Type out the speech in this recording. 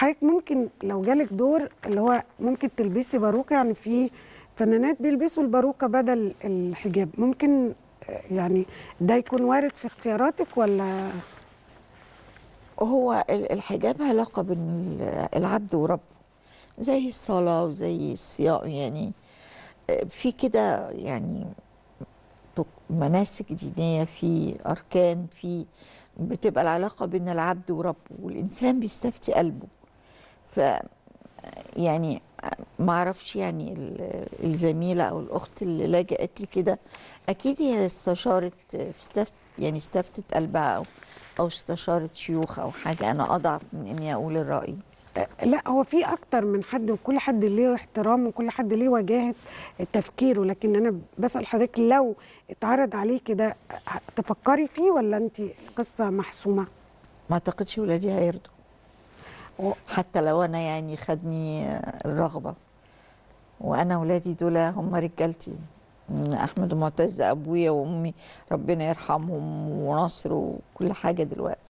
حضرتك ممكن لو جالك دور اللي هو ممكن تلبسي باروكه يعني في فنانات بيلبسوا الباروكه بدل الحجاب ممكن آه، يعني ده يكون وارد في اختياراتك ولا هو ال- الحجاب علاقة بين ال- العبد وربه زي الصلاة وزي الصيام يعني آه، في كده يعني طق- مناسك دينية في أركان في بتبقى العلاقة بين العبد وربه والإنسان بيستفتي قلبه ف يعني ما اعرفش يعني ال- الزميله او الاخت اللي لجأت لي كده اكيد هي استشارت استفت يعني استفتت قلبها او او استشارت شيوخ او حاجه انا اضعف من اني اقول الراي آه، لا هو في اكتر من حد وكل حد ليه احترام وكل حد ليه وجاهه تفكيره لكن انا بسأل حضرتك لو اتعرض عليه كده آه، تفكري فيه ولا انت القصه محسومه ما اعتقدش ولادي هيرضوا و- حتى لو انا يعني خدني الرغبه وانا ولادي دول هم رجالتي احمد ومعتز ابويا وامي ربنا يرحمهم ونصر وكل حاجه دلوقتي